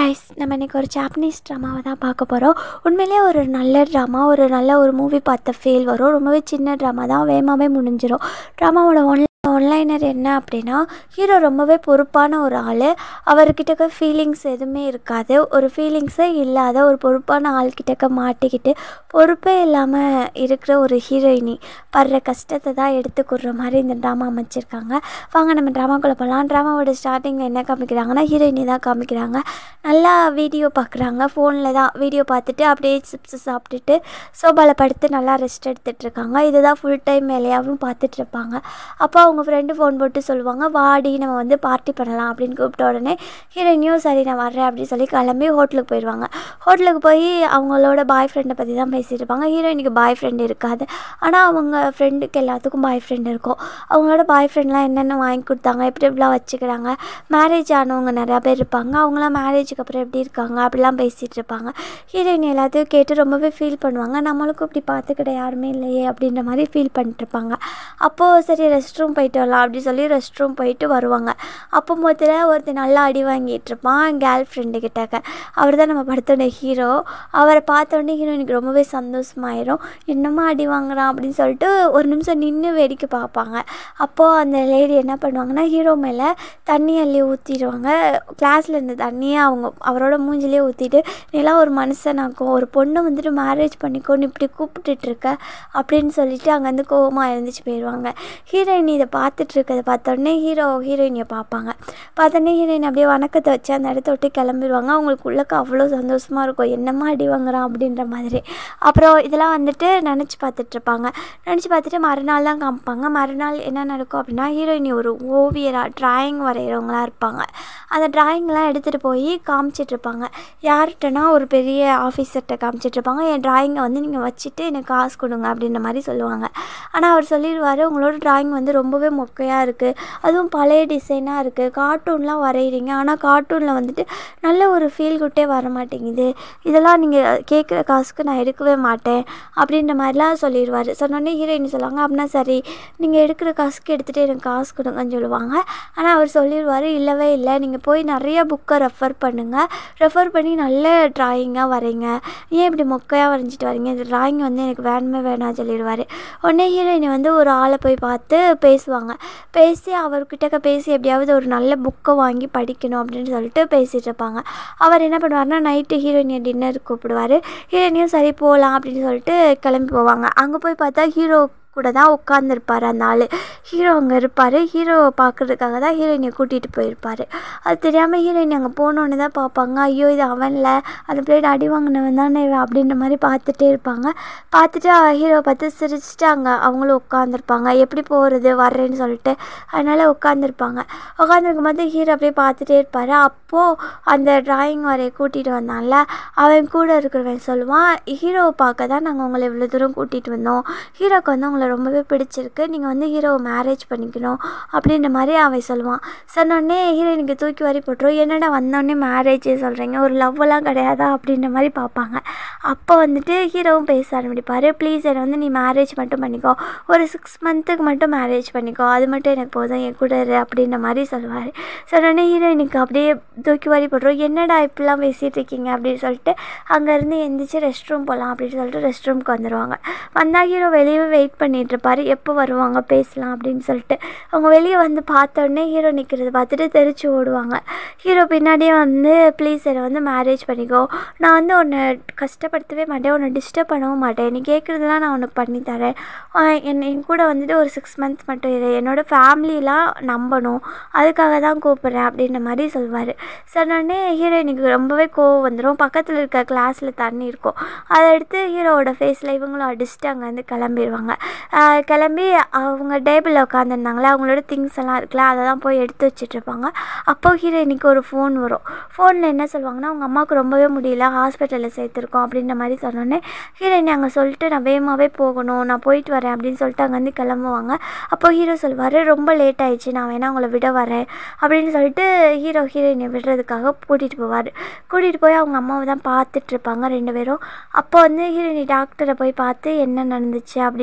guys நம்ம இன்றைக்கி ஒரு ஜாப்பனீஸ் ட்ராமாவை தான் பார்க்க போகிறோம் உண்மையிலேயே ஒரு நல்ல ட்ராமா ஒரு நல்ல ஒரு மூவி பார்த்த ஃபீல் வரும் ரொம்பவே சின்ன ட்ராமா தான் வேகமாகவே முடிஞ்சிடும் ட்ராமாவோட ஒன் ஒன்லைனர் என்ன அப்படின்னா ஹீரோ ரொம்பவே பொறுப்பான ஒரு ஆள் அவர்கிட்டக்க ஃபீலிங்ஸ் எதுவுமே இருக்காது ஒரு ஃபீலிங்ஸே இல்லாத ஒரு பொறுப்பான ஆள்கிட்டக்க மாட்டிக்கிட்டு பொறுப்பே இல்லாமல் இருக்கிற ஒரு ஹீரோயினி படுற கஷ்டத்தை தான் எடுத்துக்கிற மாதிரி இந்த ட்ராமா அமைச்சிருக்காங்க வாங்க நம்ம ட்ராமாக்குள்ளே போகலாம் ட்ராமாவோட ஸ்டார்டிங்கில் என்ன காமிக்கிறாங்கன்னா ஹீரோயினி தான் காமிக்கிறாங்க நல்லா வீடியோ பார்க்குறாங்க ஃபோனில் தான் வீடியோ பார்த்துட்டு அப்படியே சிப்ஸ் சாப்பிட்டுட்டு சோபாவில் படுத்து நல்லா ரெஸ்ட் எடுத்துகிட்டு இருக்காங்க இதுதான் ஃபுல் டைம் வேலையாகவும் பார்த்துட்டு இருப்பாங்க அப்போ அவங்க ஃப்ரெண்டு ஃபோன் போட்டு சொல்லுவாங்க வாடி நம்ம வந்து பார்ட்டி பண்ணலாம் அப்படின்னு கூப்பிட்ட உடனே ஹீரோயினியும் சரி நான் வர்றேன் அப்படின்னு சொல்லி கிளம்பி ஹோட்டலுக்கு போயிடுவாங்க ஹோட்டலுக்கு போய் அவங்களோட பாய் ஃப்ரெண்டை பற்றி தான் பேசிகிட்டு இருப்பாங்க ஹீரோயினுக்கு பாய் ஃப்ரெண்ட் இருக்காது ஆனால் அவங்க ஃப்ரெண்டுக்கு எல்லாத்துக்கும் பாய் ஃப்ரெண்ட் இருக்கும் அவங்களோட பாய் ஃப்ரெண்ட்லாம் என்னென்ன வாங்கி கொடுத்தாங்க எப்படி எப்படிலாம் வச்சுக்கிறாங்க மேரேஜ் ஆனவங்க நிறையா பேர் இருப்பாங்க அவங்களாம் மேரேஜுக்கு அப்புறம் எப்படி இருக்காங்க அப்படிலாம் பேசிகிட்டு இருப்பாங்க ஹீரோயின் எல்லாத்தையும் கேட்டு ரொம்பவே ஃபீல் பண்ணுவாங்க நம்மளுக்கும் இப்படி பார்த்துக்கிட்ட யாருமே இல்லையே அப்படின்ற மாதிரி ஃபீல் பண்ணிட்டு இருப்பாங்க அப்போது சரி ரெஸ்ட் ரூம் போயிட்டு வரலாம் அப்படி சொல்லி ரெஸ்ட் ரூம் போயிட்டு வருவாங்க அப்போ முதல்ல ஒருத்தர் நல்லா அடி வாங்கிட்டு இருப்பான் கேர்ள் ஃப்ரெண்டு கிட்டக்க அவர் தான் நம்ம படத்தோட ஹீரோ அவரை பார்த்தோன்னே ஹீரோயினுக்கு ரொம்பவே சந்தோஷமாயிரும் என்னமா அடி வாங்குறான் அப்படின்னு சொல்லிட்டு ஒரு நிமிஷம் நின்று வேடிக்கை பார்ப்பாங்க அப்போது அந்த லேடி என்ன பண்ணுவாங்கன்னா ஹீரோ மேலே தண்ணி அள்ளி ஊற்றிடுவாங்க கிளாஸில் இருந்த தண்ணியை அவங்க அவரோட மூஞ்சிலே ஊற்றிட்டு நீலாம் ஒரு மனுஷனாக்கும் ஒரு பொண்ணை வந்துட்டு மேரேஜ் பண்ணிக்கோன்னு இப்படி கூப்பிட்டுட்டு இருக்க அப்படின்னு சொல்லிட்டு அங்கேருந்து கோவமாக இருந்துச்சு போயிடுவாங்க ஹீரோயின் இதை பார்த்துட்டு இருக்கிறத பார்த்தோன்னே ஹீரோ ஹீரோயினியை பார்ப்பாங்க பார்த்தோன்னே ஹீரோயின் அப்படியே வணக்கத்தை வச்சு அந்த இடத்த விட்டு கிளம்பிடுவாங்க அவங்களுக்கு உள்ளக்க அவ்வளோ சந்தோஷமாக இருக்கும் என்னம்மா அடி வாங்குறான் அப்படின்ற மாதிரி அப்புறம் இதெல்லாம் வந்துட்டு நினச்சி பார்த்துட்ருப்பாங்க நினச்சி பார்த்துட்டு மறுநாள் தான் காமிப்பாங்க மறுநாள் என்ன நடக்கும் அப்படின்னா ஹீரோயினி ஒரு ஓவியராக ட்ராயிங் வரைகிறவங்களா இருப்பாங்க அந்த ட்ராயிங்லாம் எடுத்துகிட்டு போய் காமிச்சிட்ருப்பாங்க யார்கிட்டனா ஒரு பெரிய ஆஃபீஸர்கிட்ட காமிச்சிட்ருப்பாங்க என் ட்ராயிங்கை வந்து நீங்கள் வச்சுட்டு எனக்கு காசு கொடுங்க அப்படின்ற மாதிரி சொல்லுவாங்க ஆனால் அவர் சொல்லிடுவார் உங்களோட ட்ராயிங் வந்து ரொம்பவே மொக்கையாக இருக்குது அதுவும் பழைய டிசைனாக இருக்குது கார்ட்டூன்லாம் வரைகிறீங்க ஆனால் கார்ட்டூனில் வந்துட்டு நல்ல ஒரு ஃபீல் குட்டே வர மாட்டேங்குது இதெல்லாம் நீங்கள் கேட்குற காசுக்கு நான் எடுக்கவே மாட்டேன் அப்படின்ற மாதிரிலாம் சொல்லிடுவார் சொன்னோடனே ஹீரோயின் சொல்லுவாங்க அப்படின்னா சரி நீங்கள் எடுக்கிற காசுக்கு எடுத்துகிட்டு எனக்கு காசு கொடுங்கன்னு சொல்லுவாங்க ஆனால் அவர் சொல்லிடுவார் இல்லவே இல்லை நீங்கள் போய் நிறைய புக்கை ரெஃபர் பண்ணுங்கள் ரெஃபர் பண்ணி நல்ல ட்ராயிங்காக வரைங்க ஏன் இப்படி மொக்கையாக வரைஞ்சிட்டு வரீங்க இந்த ட்ராயிங் வந்து எனக்கு வேணுமே வேணாம் சொல்லிடுவார் உடனே ஹீரோயின் வந்து ஒரு ஆளை போய் பார்த்து பேசுவாங்க பேசி அவர்கிட்டக்க பேசி எப்படியாவது ஒரு நல்ல புக்கை வாங்கி படிக்கணும் அப்படின்னு சொல்லிட்டு பேசிகிட்டு இருப்பாங்க அவர் என்ன பண்ணுவார்னா நைட்டு ஹீரோயினியை டின்னருக்கு கூப்பிடுவார் ஹீரோயினியும் சரி போகலாம் அப்படின்னு சொல்லிட்டு கிளம்பி போவாங்க அங்கே போய் பார்த்தா ஹீரோ கூட தான் உட்காந்துருப்பார் அந்த ஆள் ஹீரோ அங்கே இருப்பார் ஹீரோவை பார்க்குறதுக்காக தான் ஹீரோயினை கூட்டிகிட்டு போயிருப்பார் அது தெரியாமல் ஹீரோயின் அங்கே போனோன்னு தான் பார்ப்பாங்க ஐயோ இது அவனில் அந்த பிளேட் அடி வாங்கினவன் தானே இவன் அப்படின்ற மாதிரி பார்த்துட்டே இருப்பாங்க பார்த்துட்டு ஹீரோவை பார்த்து சிரிச்சிட்டு அங்கே அவங்களும் உட்காந்துருப்பாங்க எப்படி போகிறது வர்றேன்னு சொல்லிட்டு அதனால் உட்காந்துருப்பாங்க உட்காந்துருக்கும் போது ஹீரோ அப்படியே பார்த்துட்டே இருப்பார் அப்போது அந்த ட்ராயிங் வரைய கூட்டிகிட்டு வந்தான்ல அவன் கூட இருக்கிறவன் சொல்லுவான் ஹீரோவை பார்க்க தான் நாங்கள் உங்களை இவ்வளோ தூரம் கூட்டிகிட்டு வந்தோம் ஹீரோக்கு வந்து உங்களை ரொம்பவே பிடிச்சிருக்கு நீங்கள் வந்து ஹீரோவை மேரேஜ் பண்ணிக்கணும் அப்படின்ற மாதிரி அவன் சொல்லுவான் சொன்னோடனே ஹீரோயினுக்கு தூக்கி வாரி போட்டுரும் என்னடா வந்தோடனே மேரேஜ் சொல்கிறீங்க ஒரு லவ்வெல்லாம் கிடையாதா அப்படின்ற மாதிரி பார்ப்பாங்க அப்போ வந்துட்டு ஹீரோவும் பேச ஆரம்பிப்பார் ப்ளீஸ் என்னை வந்து நீ மேரேஜ் மட்டும் பண்ணிக்கோ ஒரு சிக்ஸ் மந்த்துக்கு மட்டும் மேரேஜ் பண்ணிக்கோ அது மட்டும் எனக்கு போதும் என் கூட இரு அப்படின்ற மாதிரி சொல்லுவார் சொன்னோடனே ஹீரோயினுக்கு அப்படியே தூக்கி வாரி போட்டுரும் என்னடா இப்படிலாம் பேசிகிட்டு இருக்கீங்க அப்படின்னு சொல்லிட்டு அங்கேருந்து எந்திரிச்சு ரெஸ்ட் ரூம் போகலாம் அப்படின்னு சொல்லிட்டு ரெஸ்ட் ரூமுக்கு வந்துடுவாங்க வந்தால் ஹீரோ வெளியே வெயிட் பண்ணிட்டு இருப்பாரு எப்போ வருவாங்க பேசலாம் அப்படின்னு சொல்லிட்டு அவங்க வெளியே வந்து பார்த்தோடனே ஹீரோ நிற்கிறத பார்த்துட்டு தெரிச்சு ஓடுவாங்க ஹீரோ பின்னாடியே வந்து ப்ளீஸ் என்னை வந்து மேரேஜ் பண்ணிக்கோ நான் வந்து உன்னை கஷ்டப்படுத்தவே மாட்டேன் உன்னை டிஸ்டர்ப் பண்ணவும் மாட்டேன் நீ கேட்குறதுலாம் நான் உனக்கு பண்ணி தரேன் என் என் கூட வந்துட்டு ஒரு சிக்ஸ் மந்த்ஸ் மட்டும் இரு என்னோட ஃபேமிலிலாம் நம்பணும் அதுக்காக தான் கூப்பிட்றேன் அப்படின்ற மாதிரி சொல்லுவார் சொன்னோடனே ஹீரோயினுக்கு ரொம்பவே கோவம் வந்துடும் பக்கத்தில் இருக்க கிளாஸில் தண்ணி இருக்கும் அதை எடுத்து ஹீரோவோட ஃபேஸில் இவங்களும் அடிச்சுட்டு அங்கேருந்து கிளம்பிடுவாங்க கிளம்பி அவங்க டேபிளில் உட்காந்துருந்தாங்களே அவங்களோட திங்ஸ் எல்லாம் இருக்குல்ல அதை தான் போய் எடுத்து வச்சிட்ருப்பாங்க அப்போ ஹீரோயினுக்கு ஒரு ஃபோன் வரும் ஃபோனில் என்ன சொல்லுவாங்கன்னா அவங்க அம்மாவுக்கு ரொம்பவே முடியல ஹாஸ்பிட்டலில் சேர்த்துருக்கோம் அப்படின்ற மாதிரி சொன்னோன்னே ஹீரோயினி அங்கே சொல்லிட்டு நான் வேகமாகவே போகணும் நான் போயிட்டு வரேன் அப்படின்னு சொல்லிட்டு அங்கேருந்து கிளம்புவாங்க அப்போ ஹீரோ சொல்லுவார் ரொம்ப லேட் ஆயிடுச்சு நான் வேணா உங்களை விட வரேன் அப்படின்னு சொல்லிட்டு ஹீரோ ஹீரோயினை விடுறதுக்காக கூட்டிகிட்டு போவார் கூட்டிகிட்டு போய் அவங்க அம்மாவை தான் பார்த்துட்ருப்பாங்க ரெண்டு பேரும் அப்போ வந்து ஹீரோயினி டாக்டரை போய் பார்த்து என்ன நடந்துச்சு அப்படின்னு சொல்லி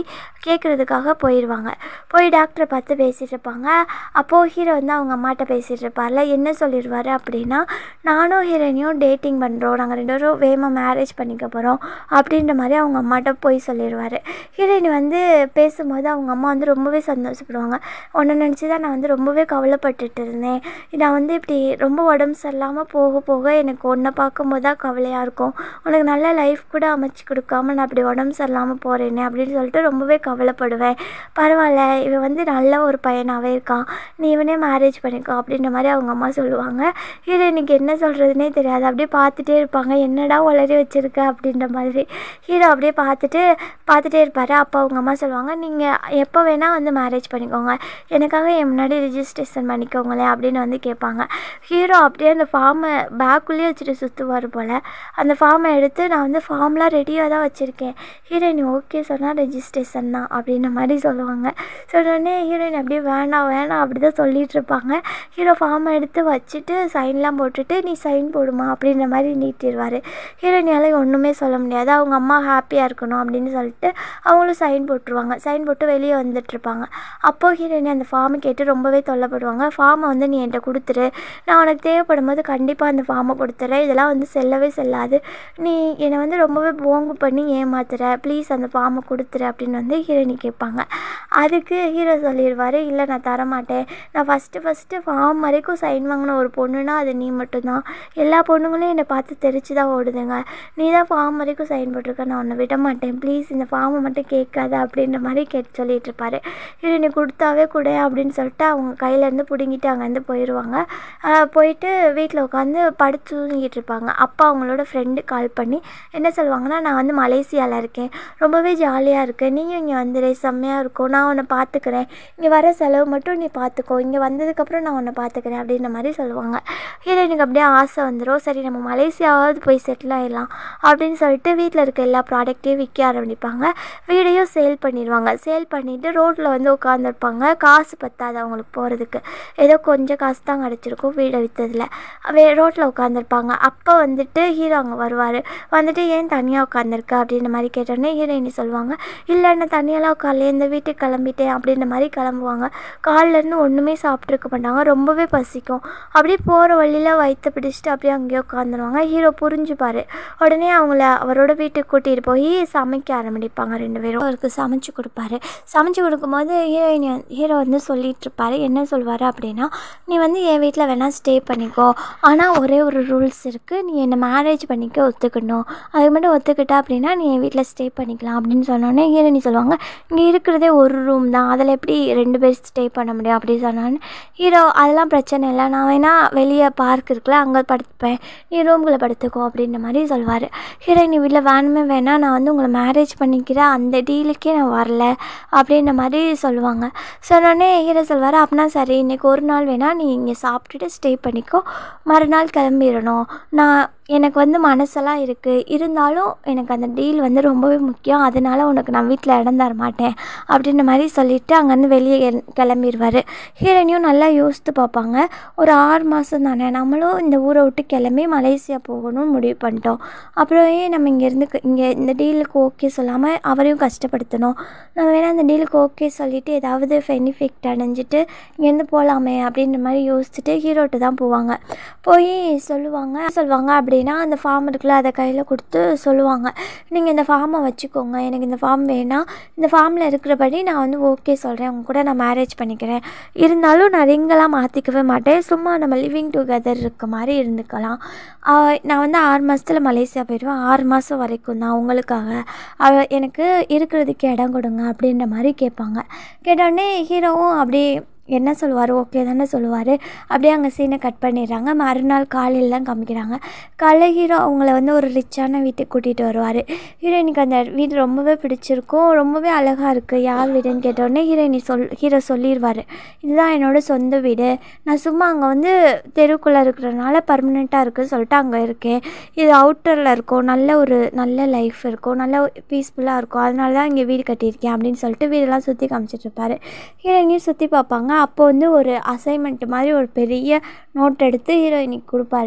கேட்குறதுக்காக போயிடுவாங்க போய் டாக்டரை பார்த்து பேசிகிட்டு இருப்பாங்க அப்போது ஹீரோ வந்து அவங்க அம்மாட்ட பேசிகிட்டு இருப்பார்ல என்ன சொல்லிடுவார் அப்படின்னா நானும் ஹீரோயினையும் டேட்டிங் பண்ணுறோம் நாங்கள் ரெண்டு பேரும் வேகமாக மேரேஜ் பண்ணிக்க போகிறோம் அப்படின்ற மாதிரி அவங்க அம்மாட்ட போய் சொல்லிடுவார் ஹீரோயின் வந்து பேசும்போது அவங்க அம்மா வந்து ரொம்பவே சந்தோஷப்படுவாங்க உன்னை நினச்சி தான் நான் வந்து ரொம்பவே கவலைப்பட்டுட்டு இருந்தேன் நான் வந்து இப்படி ரொம்ப உடம்பு சரியில்லாமல் போக போக எனக்கு உன்னை பார்க்கும்போது தான் கவலையாக இருக்கும் உனக்கு நல்ல லைஃப் கூட அமைச்சு கொடுக்காம நான் அப்படி உடம்பு சரியில்லாமல் போகிறேனே அப்படின்னு சொல்லிட்டு ரொம்பவே கவலைப்படுவேன் பரவாயில்ல இவன் வந்து நல்ல ஒரு பையனாகவே இருக்கான் நீ இவனே மேரேஜ் பண்ணிக்கோ அப்படின்ற மாதிரி அவங்க அம்மா சொல்லுவாங்க ஹீரோயினுக்கு என்ன சொல்கிறதுனே தெரியாது அப்படியே பார்த்துட்டே இருப்பாங்க என்னடா உளறி வச்சுருக்க அப்படின்ற மாதிரி ஹீரோ அப்படியே பார்த்துட்டு பார்த்துட்டே இருப்பார் அப்போ அவங்க அம்மா சொல்லுவாங்க நீங்கள் எப்போ வேணால் வந்து மேரேஜ் பண்ணிக்கோங்க எனக்காக என் முன்னாடி ரிஜிஸ்ட்ரேஷன் பண்ணிக்கோங்களேன் அப்படின்னு வந்து கேட்பாங்க ஹீரோ அப்படியே அந்த ஃபார்மை பேக்குள்ளேயே வச்சுட்டு சுற்றுவார் போல் அந்த ஃபார்மை எடுத்து நான் வந்து ஃபார்ம்லாம் ரெடியாக தான் வச்சுருக்கேன் ஹீரோயின் ஓகே சொன்னால் ரெஜிஸ்ட்ரேஷன் தான் அப்படின்ற மாதிரி சொல்லுவாங்க சொன்னோடனே ஹீரோயின் அப்படியே வேணாம் வேணாம் அப்படி தான் சொல்லிட்டு இருப்பாங்க ஹீரோ ஃபார்மை எடுத்து வச்சுட்டு சைன்லாம் போட்டுட்டு நீ சைன் போடுமா அப்படின்ற மாதிரி நீட்டிடுவார் ஹீரோயினால ஒன்றுமே சொல்ல முடியாது அவங்க அம்மா ஹாப்பியாக இருக்கணும் அப்படின்னு சொல்லிட்டு அவங்களும் சைன் போட்டுருவாங்க சைன் போட்டு வெளியே வந்துட்டுருப்பாங்க அப்போது ஹீரோயின் அந்த ஃபார்மை கேட்டு ரொம்பவே தொல்லைப்படுவாங்க ஃபார்மை வந்து நீ என்கிட்ட கொடுத்துரு நான் உனக்கு தேவைப்படும் போது கண்டிப்பாக அந்த ஃபார்மை கொடுத்துறேன் இதெல்லாம் வந்து செல்லவே செல்லாது நீ என்னை வந்து ரொம்பவே போங்கு பண்ணி ஏமாத்துற ப்ளீஸ் அந்த ஃபார்மை கொடுத்துரு அப்படின்னு வந்து ஹீரோயினி கேட்பாங்க அதுக்கு ஹீரோ சொல்லிடுவார் இல்லை நான் தரமாட்டேன் நான் ஃபஸ்ட்டு ஃபஸ்ட்டு ஃபார்ம் வரைக்கும் சைன் வாங்கின ஒரு பொண்ணுனா அது நீ மட்டும்தான் எல்லா பொண்ணுங்களும் என்னை பார்த்து தெரிச்சு தான் ஓடுதுங்க நீ தான் ஃபார்ம் வரைக்கும் சைன் போட்டிருக்க நான் உன்னை விட மாட்டேன் ப்ளீஸ் இந்த ஃபார்மை மட்டும் கேட்காத அப்படின்ற மாதிரி கேட்டு சொல்லிட்டு இருப்பாரு ஹீரோயினி கொடுத்தாவே கொடு அப்படின்னு சொல்லிட்டு அவங்க கையிலேருந்து பிடுங்கிட்டு அங்கேருந்து போயிடுவாங்க ஆஹ் போயிட்டு வீட்டில் உட்காந்து படுத்து தூங்கிட்டு இருப்பாங்க அப்பா அவங்களோட ஃப்ரெண்டு கால் பண்ணி என்ன சொல்லுவாங்கன்னா நான் வந்து மலேசியாவில் இருக்கேன் ரொம்பவே ஜாலியாக இருக்கேன் நீயும் இங்கே வந்துடு செம்மையாக இருக்கும் நான் உன்னை பார்த்துக்கிறேன் இங்கே வர செலவு மட்டும் நீ பார்த்துக்கோ இங்கே வந்ததுக்கப்புறம் நான் உன்னை பார்த்துக்கிறேன் அப்படின்ற மாதிரி சொல்லுவாங்க ஹீரோயினுக்கு அப்படியே ஆசை வந்துடும் சரி நம்ம மலேசியாவது போய் செட்டில் ஆயிடலாம் அப்படின்னு சொல்லிட்டு வீட்டில் இருக்க எல்லா ப்ராடக்ட்டையும் விற்க ஆரம்பிப்பாங்க வீடையும் சேல் பண்ணிடுவாங்க சேல் பண்ணிவிட்டு ரோட்டில் வந்து உட்காந்துருப்பாங்க காசு பத்தாது அவங்களுக்கு போகிறதுக்கு ஏதோ கொஞ்சம் காசு தான் கிடச்சிருக்கும் வீடை விற்றதில் வே ரோட்டில் உட்காந்துருப்பாங்க அப்போ வந்துட்டு ஹீரோ அங்கே வருவார் வந்துட்டு ஏன் தனியாக உட்காந்துருக்க அப்படின்ற மாதிரி கேட்டோடனே ஹீரோயினி சொல்லுவாங்க இல்லை நான் தனியாலாம் உட்காரல இந்த வீட்டுக்கு கிளம்பிட்டேன் அப்படின்ற மாதிரி கிளம்புவாங்க காலிலேருந்து ஒன்றுமே சாப்பிட்ருக்க மாட்டாங்க ரொம்பவே பசிக்கும் அப்படியே போகிற வழியில் வயிற்று பிடிச்சிட்டு அப்படியே அங்கேயே உட்காந்துருவாங்க ஹீரோ புரிஞ்சுப்பார் உடனே அவங்கள அவரோட வீட்டுக்கு கூட்டிகிட்டு போய் சமைக்க ஆரம்பிப்பாங்க ரெண்டு பேரும் அவருக்கு சமைச்சு கொடுப்பாரு சமைச்சு கொடுக்கும்போது ஹீரோயின் ஹீரோ வந்து சொல்லிட்டு இருப்பாரு என்ன சொல்வார் அப்படின்னா நீ வந்து என் வீட்டில் வேணால் ஸ்டே பண்ணிக்கோ ஆனால் ஒரே ஒரு ரூல்ஸ் இருக்குது நீ என்னை மேரேஜ் பண்ணிக்க ஒத்துக்கணும் அது மட்டும் ஒத்துக்கிட்டா அப்படின்னா நீ என் வீட்டில் ஸ்டே பண்ணிக்கலாம் அப்படின்னு சொன்னோன்னே ஹீரோயினி சொல்லுவாங்க இங்கே இருக்கிறதே ஒரு ரூம் தான் அதில் எப்படி ரெண்டு பேர் ஸ்டே பண்ண முடியும் அப்படி சொன்னான்னு ஹீரோ அதெல்லாம் பிரச்சனை இல்லை நான் வேணால் வெளியே பார்க் இருக்குல்ல அங்கே படுத்துப்பேன் நீ ரூம்குள்ளே படுத்துக்கோ அப்படின்ற மாதிரி சொல்வார் ஹீரோயினி வீட்டில் வேணுமே வேணாம் நான் வந்து உங்களை மேரேஜ் பண்ணிக்கிறேன் அந்த டீலுக்கே நான் வரல அப்படின்ற மாதிரி சொல்லுவாங்க சொன்னோடனே ஹீரோ சொல்வார் அப்படின்னா சரி இன்றைக்கி ஒரு நாள் வேணால் நீ இங்கே சாப்பிட்டுட்டு ஸ்டே பண்ணிக்கோ மறுநாள் கிளம்பிடணும் நான் எனக்கு வந்து மனசெல்லாம் இருக்குது இருந்தாலும் எனக்கு அந்த டீல் வந்து ரொம்பவே முக்கியம் அதனால உனக்கு நான் வீட்டில் இடம் தர மாட்டேன் அப்படின்ற மாதிரி சொல்லிவிட்டு அங்கேருந்து வெளியே கிள- கிளம்பிடுவார் ஹீரோயினியும் நல்லா யோசித்து பார்ப்பாங்க ஒரு ஆறு மாதம் தானே நம்மளும் இந்த ஊரை விட்டு கிளம்பி மலேசியா போகணும்னு முடிவு பண்ணிட்டோம் அப்புறம் ஏன் நம்ம இங்கேருந்து இங்கே இந்த டீலுக்கு ஓகே சொல்லாமல் அவரையும் கஷ்டப்படுத்தணும் நம்ம வேணால் இந்த டீலுக்கு ஓகே சொல்லிவிட்டு ஏதாவது பெனிஃபிட் அடைஞ்சிட்டு இங்கேருந்து போகலாமே அப்படின்ற மாதிரி யோசிச்சுட்டு ஹீரோட்ட தான் போவாங்க போய் சொல்லுவாங்க சொல்லுவாங்க அப்படின்னா அந்த ஃபார்ம் இருக்குல்ல அதை கையில் கொடுத்து சொல்லுவாங்க நீங்கள் இந்த ஃபார்மை வச்சுக்கோங்க எனக்கு இந்த ஃபார்ம் வேணாம் இந்த ஃபார்மில் இருக்கிறபடி நான் வந்து ஓகே சொல்கிறேன் உங்க கூட நான் மேரேஜ் பண்ணிக்கிறேன் இருந்தாலும் நான் ரிங்கெல்லாம் மாற்றிக்கவே மாட்டேன் சும்மா நம்ம லிவிங் டுகெதர் இருக்க மாதிரி இருந்துக்கலாம் ஆஹ் நான் வந்து ஆறு மாதத்தில் மலேசியா போயிடுவேன் ஆறு மாதம் வரைக்கும் தான் உங்களுக்காக அவ- எனக்கு இருக்கிறதுக்கு இடம் கொடுங்க அப்படின்ற மாதிரி கேட்பாங்க கேட்டோடனே ஹீரோவும் அப்படியே என்ன சொல்லுவார் ஓகே தானே சொல்லுவார் அப்படியே அங்கே சீனை கட் பண்ணிடுறாங்க மறுநாள் காலையில் தான் காமிக்கிறாங்க காலைல ஹீரோ அவங்கள வந்து ஒரு ரிச்சான வீட்டுக்கு கூட்டிகிட்டு வருவார் ஹீரோயினுக்கு அந்த வீடு ரொம்பவே பிடிச்சிருக்கும் ரொம்பவே அழகாக இருக்குது யார் வீடுன்னு கேட்டோடனே ஹீரோயினி சொல் ஹீரோ சொல்லிடுவார் இதுதான் என்னோட சொந்த வீடு நான் சும்மா அங்கே வந்து தெருவுக்குள்ளே இருக்கிறனால பர்மனெண்ட்டாக இருக்குன்னு சொல்லிட்டு அங்கே இருக்கேன் இது அவுட்டரில் இருக்கும் நல்ல ஒரு நல்ல லைஃப் இருக்கும் நல்ல பீஸ்ஃபுல்லாக இருக்கும் அதனால தான் இங்கே வீடு கட்டியிருக்கேன் அப்படின்னு சொல்லிட்டு வீடெல்லாம் சுற்றி காமிச்சிட்டு இருப்பாரு ஹீரோயினையும் சுற்றி பார்ப்பாங்க அப்போ வந்து ஒரு அசைன்மெண்ட் மாதிரி ஒரு பெரிய நோட் எடுத்து ஹீரோயினிக்கு கொடுப்பாரு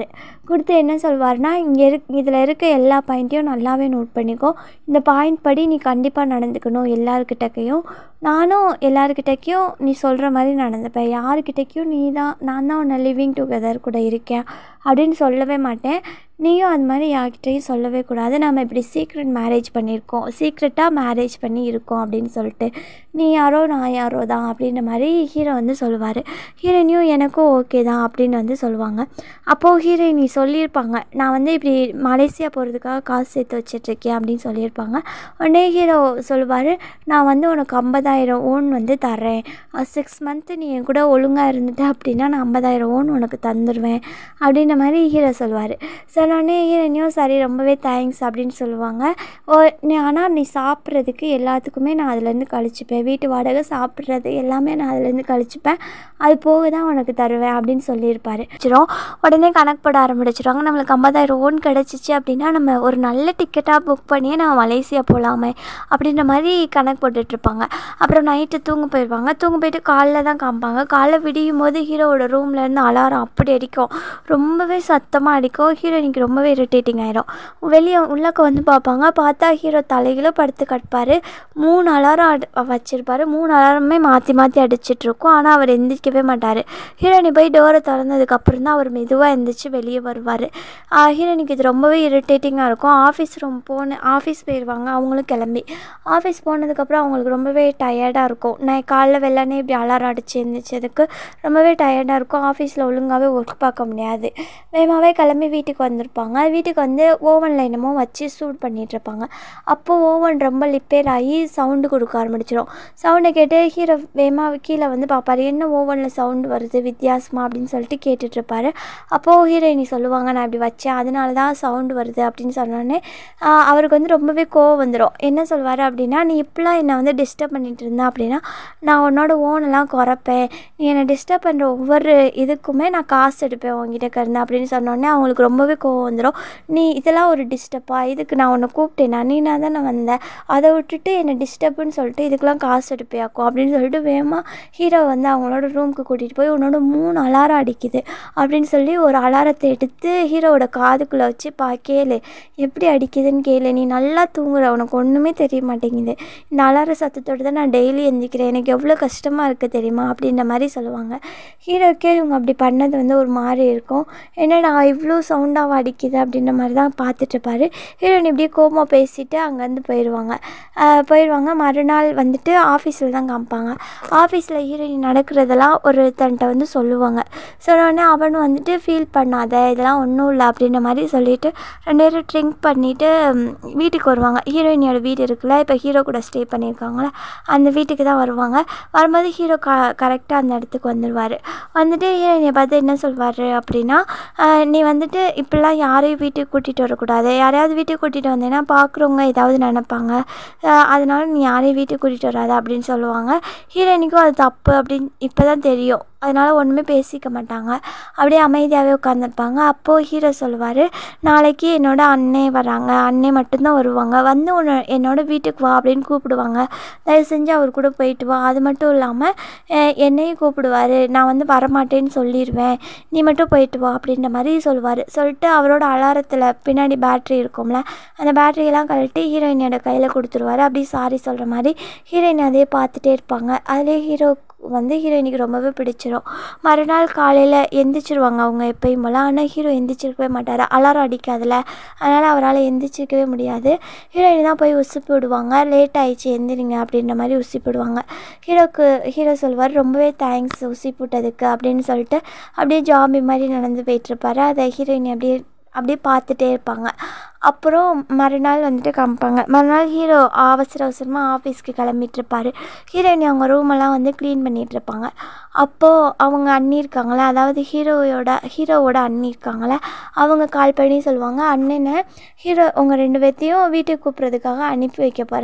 கொடுத்து என்ன சொல்வார்னா இங்கே இருக் இதில் இருக்க எல்லா பாயிண்ட்டையும் நல்லாவே நோட் பண்ணிக்கோ இந்த பாயிண்ட் படி நீ கண்டிப்பாக நடந்துக்கணும் எல்லாருக்கிட்டக்கையும் நானும் எல்லாருக்கிட்டக்கையும் நீ சொல்கிற மாதிரி நடந்துப்பேன் யாருக்கிட்டக்கையும் நீ தான் நான் தான் உன்னை லிவிங் டுகெதர் கூட இருக்கேன் அப்படின்னு சொல்லவே மாட்டேன் நீயும் அது மாதிரி யார்கிட்டையும் சொல்லவே கூடாது நம்ம இப்படி சீக்ரெட் மேரேஜ் பண்ணியிருக்கோம் சீக்ரெட்டாக மேரேஜ் பண்ணி இருக்கோம் அப்படின்னு சொல்லிட்டு நீ யாரோ நான் யாரோ தான் அப்படின்ற மாதிரி ஹீரோ வந்து சொல்லுவார் ஹீரோயினியும் எனக்கும் ஓகே தான் அப்படின்னு வந்து சொல்லுவாங்க அப்போது ஹீரோயினி சொல்லியிருப்பாங்க நான் வந்து இப்படி மலேசியா போகிறதுக்காக காசு சேர்த்து வச்சிட்ருக்கேன் அப்படின்னு சொல்லியிருப்பாங்க உடனே ஹீரோ சொல்லுவார் நான் வந்து உனக்கு ஐம்பதாயிரம் ஓன் வந்து தரேன் சிக்ஸ் மந்த்து நீ என் கூட ஒழுங்காக இருந்துட்ட அப்படின்னா நான் ஐம்பதாயிரம் ஓன் உனக்கு தந்துடுவேன் அப்படின்ற மாதிரி ஹீரோ சொல்லுவார் சொன்னோடனே ஹீரோயினியும் சரி ரொம்பவே தேங்க்ஸ் அப்படின்னு சொல்லுவாங்க ஓ நீ ஆனால் நீ சாப்பிட்றதுக்கு எல்லாத்துக்குமே நான் அதுலேருந்து கழிச்சுப்பேன் வீட்டு வாடகை சாப்பிட்றது எல்லாமே நான் அதுலேருந்து கழிச்சுப்பேன் அது போக தான் உனக்கு தருவேன் அப்படின்னு சொல்லியிருப்பார் வச்சிரும் உடனே கணக்கு போட ஆரம்பிச்சிருவாங்க நம்மளுக்கு ஐம்பதாயிரம் ஓன் கிடச்சிச்சு அப்படின்னா நம்ம ஒரு நல்ல டிக்கெட்டாக புக் பண்ணியே நம்ம மலேசியா போகலாமே அப்படின்ற மாதிரி கணக்கு போட்டுட்ருப்பாங்க அப்புறம் நைட்டு தூங்க போயிடுவாங்க தூங்க போயிட்டு காலைல தான் காமிப்பாங்க காலைல விடியும் போது ஹீரோவோட ரூம்லேருந்து அலாரம் அப்படி அடிக்கும் ரொம்பவே சத்தமாக அடிக்கும் ஹீரோயினிக்கு ரொம்பவே இரிட்டேட்டிங் ஆயிரும் வெளியே உள்ளக்க வந்து பார்ப்பாங்க பார்த்தா ஹீரோ தலைகில படுத்து கட்பார் மூணு அலாரம் அடி வச்சுருப்பாரு மூணு அலாரமே மாற்றி மாற்றி அடிச்சிட்ருக்கும் ஆனால் அவர் எந்திரிக்கவே மாட்டார் ஹீரோயினி போய் டோரை திறந்ததுக்கப்புறம் தான் அவர் மெதுவாக எந்திரிச்சு வெளியே வருவார் ஹீரோயினிக்கு இது ரொம்பவே இரிட்டேட்டிங்காக இருக்கும் ஆஃபீஸ் ரூம் போன ஆஃபீஸ் போயிடுவாங்க அவங்களும் கிளம்பி ஆஃபீஸ் போனதுக்கப்புறம் அவங்களுக்கு ரொம்பவே டயர்டாக இருக்கும் நான் காலைல வெள்ளனே இப்படி அலாரம் அடிச்சு எழுந்திரிச்சதுக்கு ரொம்பவே டயர்டாக இருக்கும் ஆஃபீஸில் ஒழுங்காகவே ஒர்க் பார்க்க முடியாது வேகமாகவே கிளம்பி வீட்டுக்கு வந்திருப்பாங்க வீட்டுக்கு வந்து ஓவனில் என்னமோ வச்சு சூட் பண்ணிகிட்ருப்பாங்க அப்போது ஓவன் ரொம்ப லிப்பேர் ஆகி சவுண்டு கொடுக்க ஆரம்பிச்சிடும் சவுண்டை கேட்டு ஹீரோ வேகமாக கீழே வந்து பார்ப்பாரு என்ன ஓவனில் சவுண்டு வருது வித்தியாசமா அப்படின்னு சொல்லிட்டு கேட்டுட்ருப்பாரு அப்போது ஹீரோயினி சொல்லுவாங்க நான் இப்படி வச்சேன் அதனால தான் சவுண்டு வருது அப்படின்னு சொன்னோடனே அவருக்கு வந்து ரொம்பவே கோவம் வந்துடும் என்ன சொல்வார் அப்படின்னா நீ இப்படிலாம் என்னை வந்து டிஸ்டர்ப் பண்ணிகிட்டு இருந்த அப்படின்னா நான் உன்னோட ஓனெல்லாம் குறைப்பேன் நீ என்னை டிஸ்டர்ப் பண்ணுற ஒவ்வொரு இதுக்குமே நான் காசு எடுப்பேன் உங்ககிட்ட இருந்து அப்படின்னு சொன்னோடனே அவங்களுக்கு ரொம்பவே கோவம் வந்துடும் நீ இதெல்லாம் ஒரு டிஸ்டர்ப்பா இதுக்கு நான் உன்னை கூப்பிட்டேனா நீ நான் தானே வந்தேன் அதை விட்டுட்டு என்னை டிஸ்டர்புன்னு சொல்லிட்டு இதுக்கெலாம் காசு எடுப்பேயாக்கும் அப்படின்னு சொல்லிட்டு வேகமாக ஹீரோ வந்து அவங்களோட ரூமுக்கு கூட்டிகிட்டு போய் உன்னோட மூணு அலாரம் அடிக்குது அப்படின்னு சொல்லி ஒரு அலாரத்தை எடுத்து ஹீரோவோட காதுக்குள்ளே வச்சு பா கேளு எப்படி அடிக்குதுன்னு கேளு நீ நல்லா தூங்குற உனக்கு ஒன்றுமே தெரிய மாட்டேங்குது இந்த அலார சத்தத்தோடு தான் நான் டெய்லி எந்திக்கிறேன் எனக்கு எவ்வளோ கஷ்டமாக இருக்குது தெரியுமா அப்படின்ற மாதிரி சொல்லுவாங்க ஹீரோக்கே இவங்க அப்படி பண்ணது வந்து ஒரு மாதிரி இருக்கும் என்னடா இவ்வளோ சவுண்டாக அடிக்குது அப்படின்ற மாதிரி தான் பார்த்துட்ருப்பாரு ஹீரோயின் இப்படியே கோபமாக பேசிட்டு அங்கேருந்து போயிடுவாங்க போயிடுவாங்க மறுநாள் வந்துட்டு ஆஃபீஸில் தான் காமிப்பாங்க ஆஃபீஸில் ஹீரோயின் நடக்கிறதெல்லாம் ஒருத்தன்ட்ட வந்து சொல்லுவாங்க சொன்னோடனே அவனும் வந்துட்டு ஃபீல் பண்ணாத இதெல்லாம் ஒன்றும் இல்லை அப்படின்ற மாதிரி சொல்லிவிட்டு ரெண்டு பேரும் ட்ரிங்க் பண்ணிவிட்டு வீட்டுக்கு வருவாங்க ஹீரோயினியோட வீடு இருக்குல்ல இப்போ ஹீரோ கூட ஸ்டே பண்ணியிருக்காங்களே அந்த வீட்டுக்கு தான் வருவாங்க வரும்போது ஹீரோ க கரெக்டாக அந்த இடத்துக்கு வந்துடுவார் வந்துட்டு ஹீரோயினியை பார்த்து என்ன சொல்வார் அப்படின்னா நீ வந்துட்டு இப்படிலாம் யாரையும் வீட்டுக்கு கூட்டிகிட்டு வரக்கூடாது யாரையாவது வீட்டுக்கு கூட்டிகிட்டு வந்தேன்னா பார்க்குறவங்க ஏதாவது நினப்பாங்க அதனால நீ யாரையும் வீட்டுக்கு கூட்டிகிட்டு வராத அப்படின்னு சொல்லுவாங்க ஹீரோயினிக்கும் அது தப்பு அப்படின்னு இப்போ தான் தெரியும் அதனால் ஒன்றுமே பேசிக்க மாட்டாங்க அப்படியே அமைதியாகவே உட்காந்துருப்பாங்க அப்போது ஹீரோ சொல்லுவார் நாளைக்கு என்னோட அண்ணே வராங்க அண்ணே மட்டும்தான் வருவாங்க வந்து உன்னை என்னோட வீட்டுக்கு வா அப்படின்னு கூப்பிடுவாங்க தயவு செஞ்சு அவர் கூட போயிட்டு வா அது மட்டும் இல்லாமல் என்னையும் கூப்பிடுவார் நான் வந்து வரமாட்டேன்னு சொல்லிடுவேன் நீ மட்டும் போயிட்டு வா அப்படின்ற மாதிரி சொல்லுவார் சொல்லிட்டு அவரோட அலாரத்தில் பின்னாடி பேட்ரி இருக்கும்ல அந்த பேட்டரியெல்லாம் கழட்டி ஹீரோயினோட கையில் கொடுத்துருவாரு அப்படியே சாரி சொல்கிற மாதிரி ஹீரோயின் அதையே பார்த்துட்டே இருப்பாங்க அதிலே ஹீரோ வந்து ஹீரோயினுக்கு ரொம்பவே பிடிச்சிரும் மறுநாள் காலையில் எந்திரிச்சிருவாங்க அவங்க எப்பயும் போல் ஆனால் ஹீரோ எந்திரிச்சிருக்கவே மாட்டார் அலாரம் அடிக்காதுல அதனால் அவரால் எந்திரிச்சிருக்கவே முடியாது ஹீரோயின் தான் போய் உசுப்பி விடுவாங்க லேட் ஆயிடுச்சு எந்திரிங்க அப்படின்ற மாதிரி உசுப்பி விடுவாங்க ஹீரோக்கு ஹீரோ சொல்வார் ரொம்பவே தேங்க்ஸ் உசுப்பி விட்டதுக்கு அப்படின்னு சொல்லிட்டு அப்படியே ஜாம்பி மாதிரி நடந்து போயிட்டுருப்பாரு அதை ஹீரோயின் அப்படியே அப்படியே பார்த்துட்டே இருப்பாங்க அப்புறம் மறுநாள் வந்துட்டு காமிப்பாங்க மறுநாள் ஹீரோ அவசர அவசரமாக ஆஃபீஸ்க்கு கிளம்பிட்டுருப்பாரு ஹீரோயினி அவங்க ரூமெல்லாம் வந்து க்ளீன் பண்ணிகிட்ருப்பாங்க அப்போது அவங்க அண்ணி இருக்காங்களே அதாவது ஹீரோயோட ஹீரோவோட அண்ணி இருக்காங்களே அவங்க கால் பண்ணி சொல்லுவாங்க அண்ணனை ஹீரோ உங்கள் ரெண்டு பேர்த்தையும் வீட்டுக்கு கூப்பிட்றதுக்காக அனுப்பி வைக்க போகிறேன்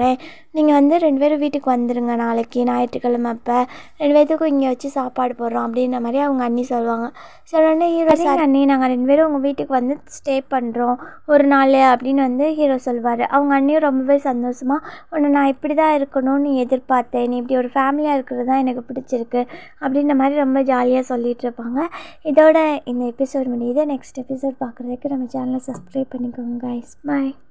நீங்கள் வந்து ரெண்டு பேரும் வீட்டுக்கு வந்துடுங்க நாளைக்கு ஞாயிற்றுக்கிழமை அப்போ ரெண்டு பேர்த்துக்கும் இங்கே வச்சு சாப்பாடு போடுறோம் அப்படின்ற மாதிரி அவங்க அண்ணி சொல்லுவாங்க சொன்னோடனே ஹீரோ சார் அண்ணி நாங்கள் ரெண்டு பேரும் உங்கள் வீட்டுக்கு வந்து ஸ்டே பண்ணுறோம் ஒரு நாள் அப்படின்னு வந்து ஹீரோ சொல்லுவார் அவங்க அண்ணியும் ரொம்பவே சந்தோஷமாக உன்னை நான் இப்படி தான் இருக்கணும்னு எதிர்பார்த்தேன் நீ இப்படி ஒரு ஃபேமிலியாக இருக்கிறது தான் எனக்கு பிடிச்சிருக்கு அப்படின்ற மாதிரி ரொம்ப ஜாலியாக சொல்லிகிட்டு இருப்பாங்க இதோட இந்த எபிசோட் முடியுது நெக்ஸ்ட் எபிசோட் பார்க்குறதுக்கு நம்ம சேனலை சப்ஸ்கிரைப் பண்ணிக்கோங்க கைஸ் பாய்